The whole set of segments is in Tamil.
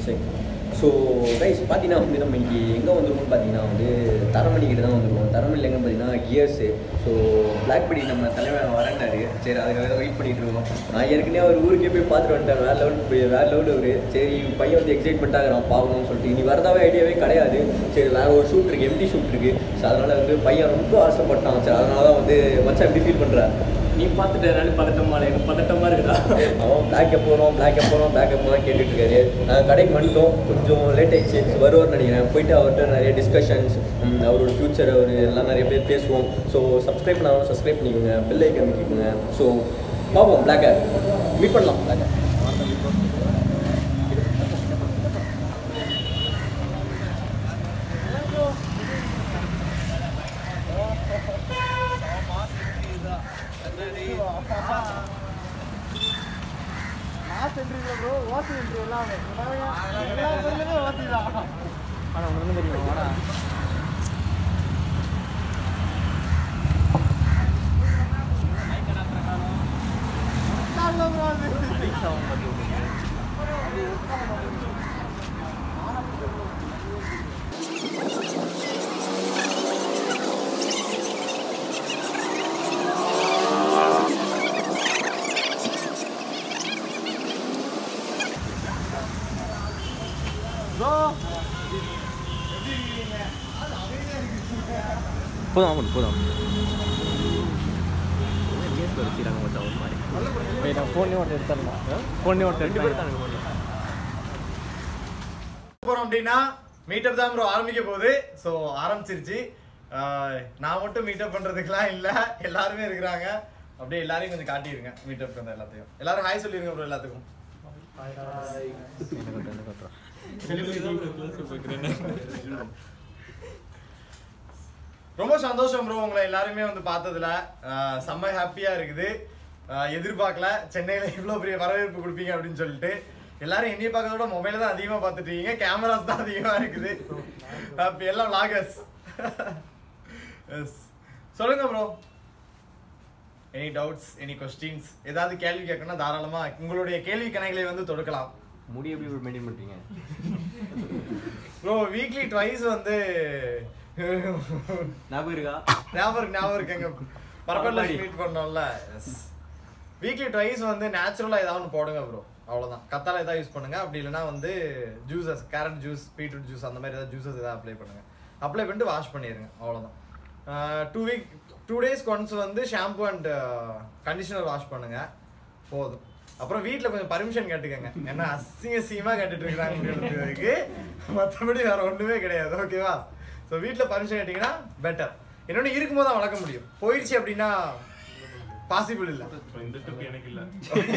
சரி ஸோ கைஸ் பார்த்தீங்கன்னா வந்து நம்ம இன்னைக்கு எங்கே வந்துருக்கோம்னு பார்த்தீங்கன்னா வந்து தரமணி கிட்ட தான் வந்துருக்கோம் தரமணியில் எங்கே பார்த்தீங்கன்னா கியர்ஸு ஸோ பிளாக்பெரி நம்ம தலைவன் வரண்டாரு சரி அதுக்காக தான் வெயிட் பண்ணிட்டு இருக்கோம் நான் ஏற்கனவே அவர் ஊருக்கே போய் பார்த்துட்டு வந்துட்டேன் வேறு லெவல் போய் வேறு லெவல் அவர் சரி பையன் வந்து எக்ஸைட்மெண்ட் ஆகிறான் பார்க்கணும்னு சொல்லிட்டு இனி வரதாவே ஐடியாவே கிடையாது சரி வேறு ஒரு ஷூட் இருக்குது எம்டி ஷூட் இருக்குது ஸோ அதனால் வந்து பையன் ரொம்ப ஆசைப்பட்டான் சரி அதனால தான் வந்து மச்சான் எப்படி ஃபீல் பண்ணுற நீ பார்த்துட்டு நானும் பதட்டமா இல்லை எனக்கு பதட்டமா இருக்குதா அவன் பிளாக் போகிறோம் பிளாக் போகிறோம் பிளாக் தான் கேட்டுட்டு இருக்காரு நாங்கள் கடைக்கு வந்துட்டோம் கொஞ்சம் லேட் ஆயிடுச்சு வருவார்னு நினைக்கிறேன் போயிட்டு அவர்கிட்ட நிறைய டிஸ்கஷன்ஸ் அவரோட ஃப்யூச்சர் அவர் எல்லாம் நிறைய பேர் பேசுவோம் ஸோ சப்ஸ்கிரைப் பண்ணாலும் சப்ஸ்கிரைப் பண்ணிக்கோங்க பெல் ஐக்கன் பண்ணிக்கோங்க ஸோ பார்ப்போம் பிளாக்கை மீட் பண்ணலாம் பிளாக்கை ஆனால் ஒன்று வந்து தெரியுமா வாடா போதும் ஆமாம் போதும் நான் ஃபோனே ஒருத்தர் எடுத்துடலாம் ஃபோனே ஒருத்தர் எடுத்து போறோம் அப்படின்னா மீட்டப் தான் ப்ரோ ஆரம்பிக்க போகுது ஸோ ஆரம்பிச்சிருச்சு ஆஹ் நான் மட்டும் மீட்டப் பண்றதுக்குலாம் இல்ல எல்லாருமே இருக்கிறாங்க அப்படியே எல்லாரையும் கொஞ்சம் காட்டிடுங்க மீட்டப் வந்த எல்லாத்தையும் எல்லாரும் ஹாய் சொல்லிருங்க ப்ரோ எல்லாத்துக்கும் ரொம்ப சந்தோஷம் ப்ரோ உங்களை எல்லாருமே வந்து பார்த்ததுல ஆஹ் செம்ம ஹாப்பியா இருக்குது ஆஹ் எதிர்பார்க்கல சென்னையில இவ்வளோ பெரிய வரவேற்பு கொடுப்பீங்க அப்படின்னு சொல்லிட்டு எல்லாரும் என்னைய பார்க்கறத விட மொபைல தான் அதிகமா பார்த்துட்டு இருக்கீங்க கேமராஸ் தான் அதிகமா இருக்குது அப்ப எல்லாம் லாகர்ஸ் எஸ் சொல்லுங்க bro any doubts any questions ஏதாவது கேள்வி கேட்கணும்னா தாராளமா உங்களுடைய கேள்வி கணைகளை வந்து தொடுக்கலாம் முடி எப்படி மெயின்டைன் பண்ணுறீங்க ப்ரோ வீக்லி ட்வைஸ் வந்து ஞாபகம் இருக்கா ஞாபகம் இருக்கு, ஞாபகம் இருக்குங்க பரப்பல்ல பரவாயில்லை. மீட் பண்ணோம்ல வீக்லி ட்வைஸ் வந்து நேச்சுரலா ஏதாவது ஒன்று போடுங்க ப்ரோ அவ்வளவுதான் கத்தால ஏதாவது யூஸ் பண்ணுங்க அப்படி இல்லைன்னா வந்து juices carrot juice beetroot juice அந்த மாதிரி ஏதாவது ஜூசஸ் ஏதாவது அப்ளை பண்ணுங்க அப்ளை பண்ணிட்டு வாஷ் பண்ணிடுங்க அவ்வளவுதான் டூ வீக் டூ டேஸ்க்கு ஒன்ஸ் வந்து ஷாம்பு அண்ட் கண்டிஷனர் வாஷ் பண்ணுங்க போதும் அப்புறம் வீட்டில் கொஞ்சம் பர்மிஷன் கேட்டுக்கங்க ஏன்னா அசிங்க அசிங்கமாக கேட்டுட்டு இருக்கிறாங்க மற்றபடி வேற ஒன்றுமே கிடையாது ஓகேவா ஸோ வீட்டில் பர்மிஷன் கேட்டிங்கன்னா பெட்டர் இன்னொன்று இருக்கும்போது தான் வளர்க்க முடியும் போயிடுச்சு அப்படின்னா பாசிபிள் இல்லை இந்த ட்ரிப் எனக்கு இல்ல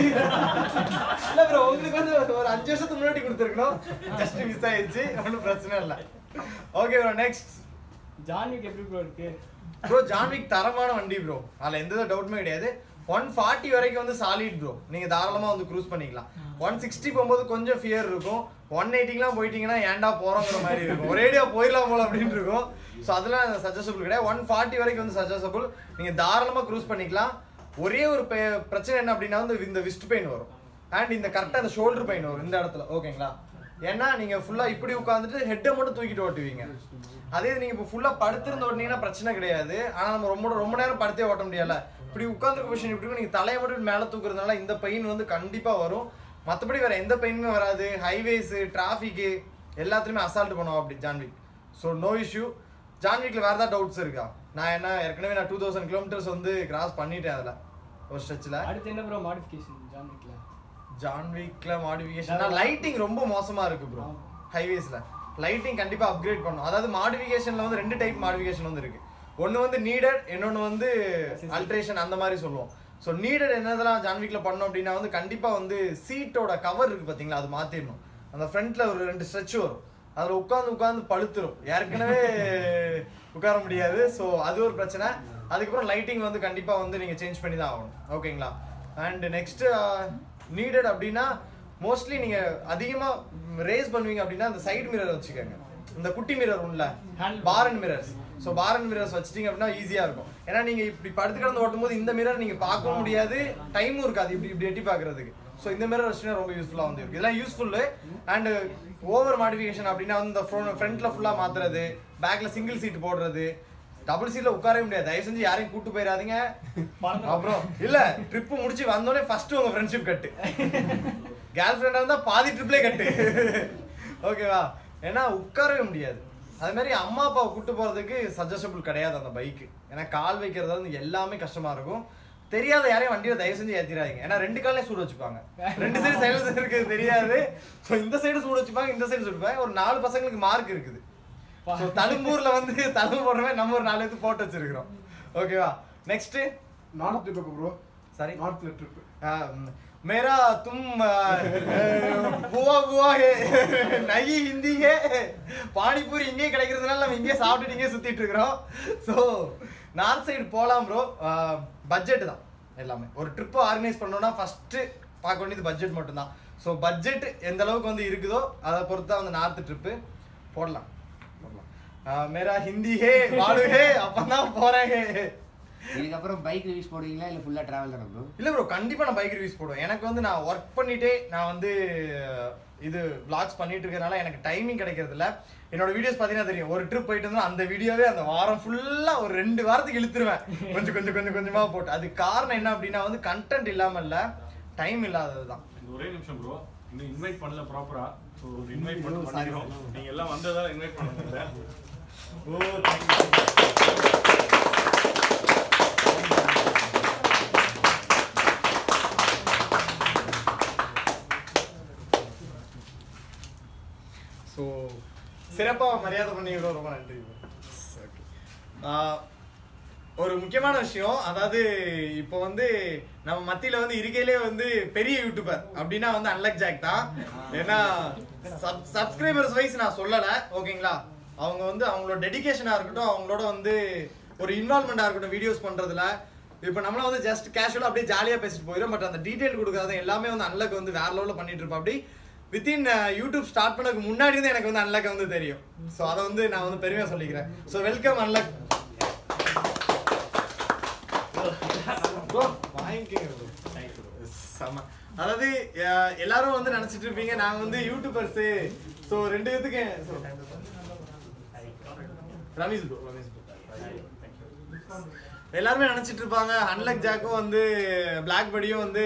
இல்ல ப்ரோ உங்களுக்கு வந்து ஒரு அஞ்சு வருஷத்துக்கு முன்னாடி கொடுத்துருக்கணும் ஜஸ்ட் மிஸ் ஆயிடுச்சு ஒன்றும் பிரச்சனை இல்லை ஓகே ப்ரோ நெக்ஸ்ட் ஜான்விக் எப்படி ப்ரோ இருக்கு ப்ரோ ஜான்விக் தரமான வண்டி ப்ரோ அதில் எந்த டவுட்டுமே கிடையாது ஒன் ஃபார்ட்டி வரைக்கும் வந்து சாலிட் ப்ரோ நீங்கள் தாராளமாக வந்து க்ரூஸ் பண்ணிக்கலாம் ஒன் சிக்ஸ்டி போகும்போது கொஞ்சம் ஃபியர் இருக்கும் ஒன் எயிட்டிலாம் போயிட்டீங்கன்னா ஏன்டா போகிறோங்கிற மாதிரி இருக்கும் ஒரேடியாக போயிடலாம் போல அப்படின்னு இருக்கும் ஸோ அதெல்லாம் சஜஸ்டபுள் கிடையாது ஒன் ஃபார்ட்டி வரைக்கும் வந்து சஜஸ்டபுள் நீங்கள் தாராளமாக க்ரூஸ் பண்ணிக்கலாம் ஒரே ஒரு பெ- பிரச்சனை என்ன அப்படின்னா வந்து இந்த விஸ்ட் பெயின் வரும் அண்ட் இந்த கரெக்டாக இந்த ஷோல்டர் பெயின் வரும் இந்த இடத்துல ஓகேங்களா ஏன்னா நீங்கள் ஃபுல்லாக இப்படி உட்காந்துட்டு ஹெட்டை மட்டும் தூக்கிட்டு ஓட்டுவீங்க அதே இது நீங்க இப்போ ஃபுல்லா படுத்திருந்து ஓட்டினீங்கன்னா பிரச்சனை கிடையாது ஆனா நம்ம ரொம்ப ரொம்ப நேரம் படுத்தே ஓட்ட முடியல இப்படி உட்காந்துருக்க பொசிஷன் இப்படி இருக்கும். நீங்க தலையை மட்டும் மேல தூக்குறதுனால இந்த பெயின் வந்து கண்டிப்பா வரும் மத்தபடி வேற எந்த பெயினுமே வராது ஹைவேஸ் டிராஃபிக்கு எல்லாத்துலயுமே அசால்ட் பண்ணுவோம் அப்படி ஜான்விக் ஸோ நோ இஷ்யூ ஜான்விக்ல வேற ஏதாவது டவுட்ஸ் இருக்கா நான் என்ன ஏற்கனவே நான் டூ தௌசண்ட் கிலோமீட்டர்ஸ் வந்து கிராஸ் பண்ணிட்டேன் அதுல ஒரு ஸ்ட்ரெச்சில் அடுத்து என்ன ப்ரோ மாடிஃபிகேஷன் ஜான்விக்ல ஜான்விக்ல மாடிஃபிகேஷன் லைட்டிங் ரொம்ப மோசமா இருக்கு ப்ரோ ஹைவேஸ்ல லைட்டிங் கண்டிப்பா அப்கிரேட் பண்ணும் அதாவது மாடிஃபிகேஷன்ல வந்து ரெண்டு டைப் மாடிஃபிகேஷன் வந்து இருக்கு ஒன்னு வந்து நீடட் இன்னொன்னு வந்து அல்ட்ரேஷன் அந்த மாதிரி சொல்லுவோம் ஸோ நீடட் என்னதெல்லாம் ஜான்விக்ல பண்ணோம் அப்படின்னா வந்து கண்டிப்பா வந்து சீட்டோட கவர் இருக்கு பாத்தீங்களா அது மாத்திடணும் அந்த ஃப்ரண்ட்ல ஒரு ரெண்டு ஸ்ட்ரெச் வரும் அதுல உட்காந்து உட்காந்து பழுத்துரும் ஏற்கனவே உட்கார முடியாது ஸோ அது ஒரு பிரச்சனை அதுக்கப்புறம் லைட்டிங் வந்து கண்டிப்பா வந்து நீங்க சேஞ்ச் பண்ணி தான் ஆகணும் ஓகேங்களா அண்ட் நெக்ஸ்ட் நீடட் அப்படின்னா மோஸ்ட்லி நீங்க அதிகமா ரேஸ் பண்ணுவீங்க அப்படின்னா அந்த சைடு மிரர் வச்சுக்கோங்க இந்த குட்டி மிரர் உள்ள Handle. Bar end mirrors so bar end mirrors வச்சிட்டீங்க அப்படின்னா ஈஸியா இருக்கும் ஏன்னா நீங்க இப்படி படுத்து கிடந்து ஓட்டும் போது இந்த மிரர் நீங்க பார்க்கவும் முடியாது டைமும் இருக்காது இப்படி இப்படி எட்டி பார்க்கிறதுக்கு ஸோ இந்த மாதிரி வச்சுனா ரொம்ப யூஸ்ஃபுல்லாக வந்து இருக்கு இதெல்லாம் யூஸ்ஃபுல்லு அண்ட் ஓவர் மாடிஃபிகேஷன் அப்படின்னா வந்து இந்த ஃப்ரண்ட்ல ஃபுல்லாக மாத்துறது பேக்ல சிங்கிள் சீட் போடுறது டபுள் சீட்ல உட்காரவே முடியாது தயவு செஞ்சு யாரையும் கூட்டு போயிடாதீங்க அப்புறம் இல்ல ட்ரிப் முடிச்சு வந்தோடனே ஃபர்ஸ்ட் உங்க ஃப்ரெண்ட்ஷிப் கட்டு கேர்ள் ஃப்ரெண்டா இருந்தா பாதி ட்ரிப்லே கட்டு ஓகேவா ஏன்னா உட்காரவே முடியாது அது மாதிரி அம்மா அப்பாவை கூட்டு போறதுக்கு சஜஸ்டபிள் கிடையாது அந்த பைக்கு ஏன்னா கால் வைக்கிறது வந்து எல்லாமே கஷ்டமா இருக்கும் தெரியாத யாரையும் வண்டியில தயவு செஞ்சு ஏத்திராதீங்க ஏன்னா ரெண்டு காலையும் சூடு வச்சுப்பாங்க ரெண்டு சைடு சைலன்ஸ் இருக்குது தெரியாது ஸோ இந்த சைடு சூடு வச்சுப்பாங்க இந்த சைடு சூடு வைப்பாங்க ஒரு நாலு பசங்களுக்கு மார்க் இருக்குது ஸோ தழும்பூர்ல வந்து தழும்பு போடுறவே நம்ம ஒரு நாலு எடுத்து போட்டு வச்சிருக்கிறோம் ஓகேவா next north trip bro sorry நார்த்ல ட்ரிப் मेरा तुम अ, बुआ बुआ है நகி ஹிந்தி ஹே பானிபூரி இங்கேயே கிடைக்கிறதுனால நம்ம இங்கேயே சாப்பிட்டுட்டு இங்கேயே சுத்திட்டு இருக்கிறோம் ஸோ நார்த் சைடு போகலாம் ப்ரோ பட்ஜெட் தான் எல்லாமே ஒரு ட்ரிப்பை ஆர்கனைஸ் பண்ணோம்னா ஃபர்ஸ்ட் பார்க்க வேண்டியது பட்ஜெட் மட்டும்தான் ஸோ பட்ஜெட் எந்த அளவுக்கு வந்து இருக்குதோ அதை பொறுத்து தான் வந்து நார்த் ட்ரிப்பு போடலாம் போடலாம் அஹ், மேரா ஹிந்தி ஹே வாழு ஹே அப்பதான் போறேன் ஹே இதுக்கப்புறம் பைக் ரிவ்யூஸ் போடுவீங்களா இல்லை ஃபுல்லாக ட்ராவல் தானே ப்ரோ இல்ல ப்ரோ கண்டிப்பா நான் பைக் ரிவ்யூஸ் போடுவேன் எனக்கு வந்து நான் ஒர்க் பண்ணிட்டே நான் வந்து அஹ், இது vlogs பண்ணிட்டு இருக்கறனால எனக்கு டைமிங் கிடைக்கிறது இல்ல என்னோட வீடியோஸ் பாத்தீங்கன்னா தெரியும் ஒரு ட்ரிப் போயிட்டு இருந்தா அந்த வீடியோவே அந்த வாரம் ஃபுல்லா ஒரு ரெண்டு வாரத்துக்கு இழுத்துருவேன் கொஞ்சம் கொஞ்சம் கொஞ்சம் கொஞ்சமா போட்டு அது காரணம் என்ன அப்படின்னா வந்து கண்டென்ட் இல்லாம இல்ல டைம் இல்லாததுதான் இந்த ஒரே நிமிஷம் ப்ரோ இன்னும் இன்வைட் பண்ணல ப்ராப்பரா ஸோ ஒரு இன்வைட் பண்ணி Sorry. பண்ணிக்கிறோம் நீங்க எல்லாம் வந்ததால இன்வைட் பண்ணுங்க ஓ ஸோ சிறப்பாக மரியாதை பண்ணிக்கிறோம் ரொம்ப நன்றி Okay. ஆஹ், ஒரு முக்கியமான விஷயம் அதாவது இப்போ வந்து நம்ம மத்தியில வந்து இருக்கையிலே வந்து பெரிய யூடியூபர் அப்படின்னா வந்து அன்லக் ஜாக் தான் ஏன்னா சப்ஸ்கிரைபர்ஸ் வைஸ் நான் சொல்லலை ஓகேங்களா அவங்க வந்து அவங்களோட டெடிகேஷனாக இருக்கட்டும் அவங்களோட வந்து ஒரு இன்வால்மெண்ட்டாக இருக்கட்டும் வீடியோஸ் பண்ணுறதுல இப்போ நம்மளாம் வந்து ஜஸ்ட் கேஷுவலாக அப்படியே ஜாலியாக பேசிட்டு போயிடும் பட் அந்த டீட்டெயில் கொடுக்காத எல்லாமே வந்து அன்லக் வந்து வேற லெவலில் பண்ணிட்டு இருப்போம் அப்படி வித்தின் யூடியூப் ஸ்டார்ட் பண்ணதுக்கு முன்னாடி இருந்து எனக்கு வந்து அன்லக் வந்து தெரியும் ஸோ அதை வந்து நான் வந்து பெருமையாக சொல்லிக்கிறேன் ஸோ வெல்கம் அன்லக் ப்ரோ வாங்கிக்கங்க bro. செம அதாவது அஹ், எல்லாரும் வந்து நினைச்சிட்டு இருப்பீங்க நாங்க வந்து யூடியூபர்ஸ் ஸோ ரெண்டு பேத்துக்கு ரமேஷ் ப்ரோ ரமேஷ் ப்ரோ எல்லாருமே நினைச்சிட்டு இருப்பாங்க அன்லக் ஜாக்கும் வந்து பிளாக் படியும் வந்து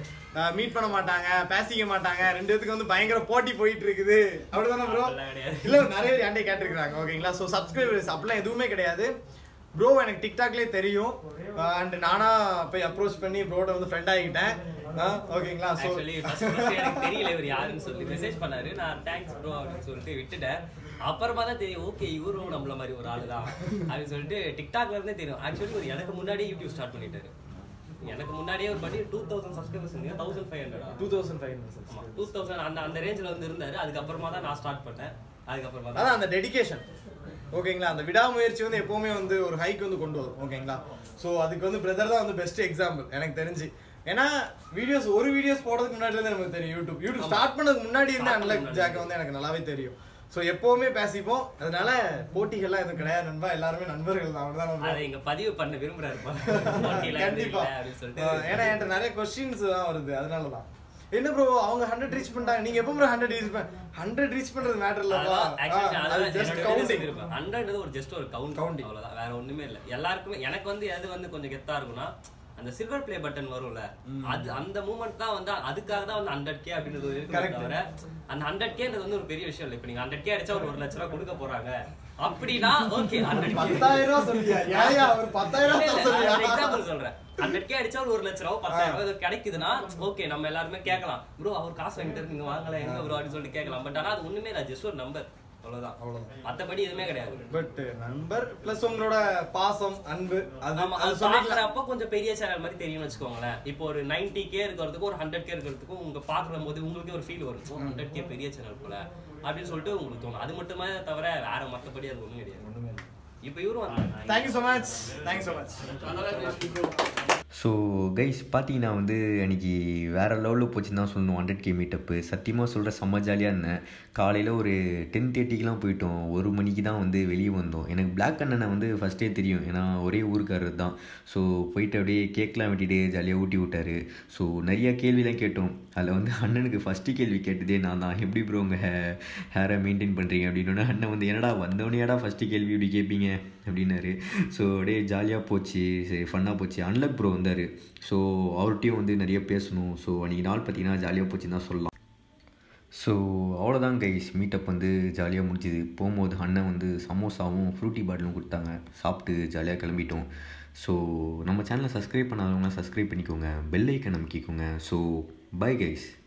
மீட் பண்ண மாட்டாங்க பேசிக்க மாட்டாங்க ரெண்டு பேத்துக்கு வந்து பயங்கர போட்டி போயிட்டு இருக்குது அப்படிதானே ப்ரோ இல்ல நிறைய பேர் என்கிட்ட கேட்டிருக்காங்க ஓகேங்களா ஸோ சப்ஸ்கிரைபர்ஸ் அப்படிலாம் எதுவுமே கிடையாது ப்ரோ எனக்கு டிக்டாக்லேயே தெரியும் அண்ட் நானா போய் அப்ரோச் பண்ணி ப்ரோட வந்து ஃப்ரெண்ட் ஆகிட்டேன் ஓகேங்களா ஸோ ஆக்சுவலி ஃபர்ஸ்ட் ஃபர்ஸ்ட் எனக்கு தெரியல இவர் யாருன்னு சொல்லி மெசேஜ் பண்ணாரு நான் தேங்க்ஸ் ப்ரோ அப்படின்னு சொல்லிட்டு விட்டுட்டேன் அப்புறமா தான் தெரியும் ஓகே இவரும் நம்மள மாதிரி ஒரு ஆளு தான் அப்படின்னு சொல்லிட்டு டிக்டாக்ல இருந்தே தெரியும் ஆக்சுவலி ஒரு எனக்கு முன்னாடியே யூடியூப் ஸ்டார்ட் பண்ணிட்டாரு எனக்கு முன்னாடியே ஒரு படி டூ தௌசண்ட் சப்ஸ்கிரைபர்ஸ் இருந்தீங்க thousand five hundred two thousand five ஆமா டூ தௌசண்ட் அந்த அந்த ரேஞ்சில் வந்து இருந்தாரு அதுக்கப்புறமா தான் நான் ஸ்டார்ட் பண்ணேன் அதுக்கப்புறமா அதான் தான் அந்த டெடிகேஷன் ஓகேங்களா அந்த விடாமுயற்சி வந்து எப்பவுமே வந்து ஒரு ஹைக் வந்து கொண்டு வரும் ஓகேங்களா ஸோ அதுக்கு வந்து பிரதர் தான் வந்து பெஸ்ட் எக்ஸாம்பிள் எனக்கு தெரிஞ்சு ஏன்னா வீடியோஸ் ஒரு வீடியோஸ் போடுறதுக்கு முன்னாடி இருந்து நமக்கு தெரியும் யூடியூப் யூடியூப் ஸ்டார்ட் பண்ணதுக்கு முன்னாடி இருந்து Start அன்லக் பண்ணதுக்கு ஜாக்க வந்து எனக்கு நல்லாவே தெரியும் ஸோ எப்பவுமே பேசிப்போம் அதனால போட்டிகள்லாம் எதுவும் கிடையாது நண்பா எல்லாருமே நண்பர்கள் தான் அதை அப்படிதான் இங்க பதிவு பண்ண விரும்புறாருப்பா கண்டிப்பா அப்படின்னு சொல்லிட்டு ஆஹ் ஏன்னா என்கிட்ட நிறைய கொஸ்டின்ஸ் தான் வருது அதனால தான் என்ன ப்ரோ அவங்க ஹண்ட்ரட் ரீச் பண்ணிட்டாங்க நீங்க எப்போ ப்ரோ ஹண்ட்ரட் ரீச் பண்ண ஹண்ட்ரட் ரீச் பண்றது மேட்டர் இல்லப்பா அதான் actually ஆஹ் அதான் அது ஜஸ்ட் என்னோட கவுண்டிங் business இருக்கு. 100 ஒரு ஜஸ்ட் ஒரு கவுண்ட் Counting. அவ்வளவுதான் வேற ஒண்ணுமே இல்ல எல்லாருக்குமே எனக்கு வந்து எது வந்து கொஞ்சம் கெத்தா இருக்கும்னா அந்த சில்வர் ப்ளே பட்டன் வரும்ல அது அந்த மூமெண்ட் தான் வந்து அதுக்காக தான் வந்து ஹண்ட்ரட் கே அப்படின்றது ஒரு இருக்குமே Correct. தவிர அந்த ஹண்ட்ரட் கேன்றது வந்து ஒரு பெரிய விஷயம் இல்லை இப்போ நீங்க ஹண்ட்ரட் கே அடிச்சா ஒரு ஒரு லட்ச ரூபா கொடுக்க போறாங்க அப்படின்னா ஓகே ஹண்ட்ரட் பத்தாயிரம் ரூபா சொல்லியா ஏயா ஒரு பத்தாயிரம் ரூபா சொல்லியா எக்ஸாம்பிள் சொல்றேன் ஹண்ட்ரட் கே அடிச்சா ஒரு ஒரு லட்ச ரூபா பத்தாயிரம் ரூபாய் இது கிடைக்குதுன்னா ஓகே நம்ம எல்லாருமே கேட்கலாம் ப்ரோ அவர் காசு வாங்கிட்டு இருக்கு, நீங்க வாங்கல எங்க ப்ரோ அப்படின்னு சொல்லிட்டு கேட்கலாம் பட் ஆனா அது ஒண்ணுமே இல்லை ஜஸ்ட் ஒரு நம்பர் அவ்வளவுதான் அவ்வளவுதான். மத்தபடி எதுவுமே கிடையாது பட் நண்பர் பிளஸ் உங்களோட பாசம் அன்பு அது ஆமா அது அது சொல்லிக்கலாம் பாக்குறப்ப கொஞ்சம் பெரிய சேனல் மாதிரி தெரியும்னு வச்சுக்கோங்களேன் இப்போ ஒரு 90k கே இருக்கிறதுக்கும் ஒரு ஹண்ட்ரட் கே இருக்கிறதுக்கும் உங்க பாக்குற போது உங்களுக்கே ஒரு ஃபீல் வரும் ஹண்ட்ரட் கே பெரிய சேனல் போல அப்படின்னு சொல்லிட்டு உங்களுக்கு தோணும் அது மட்டுமே தவிர வேற மத்தபடி அது ஒண்ணும் கிடையாது இப்போ இவரும் வந்தாங்க thank you so much thank you so much so guys பார்த்தீங்கன்னா வந்து அன்றைக்கி வேறு லெவலில் போச்சுன்னு தான் சொல்லணும் ஹண்ட்ரட் கே மீட்டப்பு சத்தியமாக சொல்கிற செம்ம ஜாலியாக இருந்தேன் காலையில் ஒரு டென் தேர்ட்டிக்கெலாம் போயிட்டோம் ஒரு மணிக்கு தான் வந்து வெளியே வந்தோம் எனக்கு பிளாக் அண்ணனை வந்து ஃபஸ்ட்டே தெரியும் ஏன்னா ஒரே ஊருக்காரர் தான் ஸோ போயிட்டு அப்படியே கேக்லாம் வெட்டிட்டு ஜாலியாக ஊட்டி விட்டாரு ஸோ நிறையா கேள்விலாம் கேட்டோம் அதில் வந்து அண்ணனுக்கு ஃபஸ்ட்டு கேள்வி கேட்டதே நான் தான் எப்படி ப்ரோ உங்கள் ஹே ஹேரை மெயின்டைன் பண்ணுறீங்க அப்படின்னு அண்ணன் வந்து என்னடா வந்தவனையாடா ஃபஸ்ட்டு கேள்வி இப்படி கேட்பீங்க அப்படின்னாரு ஸோ அப்படியே ஜாலியாக போச்சு சரி ஃபன்னாக போச்சு அன்லக் ப்ரோ வந்தார் ஸோ அவர்கிட்டையும் வந்து நிறைய பேசணும் ஸோ அன்றைக்கி நாள் பார்த்தீங்கன்னா ஜாலியாக போச்சுன்னு தான் சொல்லலாம் ஸோ அவ்வளோதான் கைஸ் மீட்டப் வந்து ஜாலியாக முடிஞ்சுது போகும்போது அண்ணன் வந்து சமோசாவும் ஃப்ரூட்டி பாட்டிலும் கொடுத்தாங்க சாப்பிட்டு ஜாலியாக கிளம்பிட்டோம் ஸோ நம்ம சேனலை சப்ஸ்கிரைப் பண்ணாதவங்களாம் சப்ஸ்கிரைப் பண்ணிக்கோங்க பெல் ஐக்கன் அமைக்கிக்கோங்க ஸோ பை கைஸ்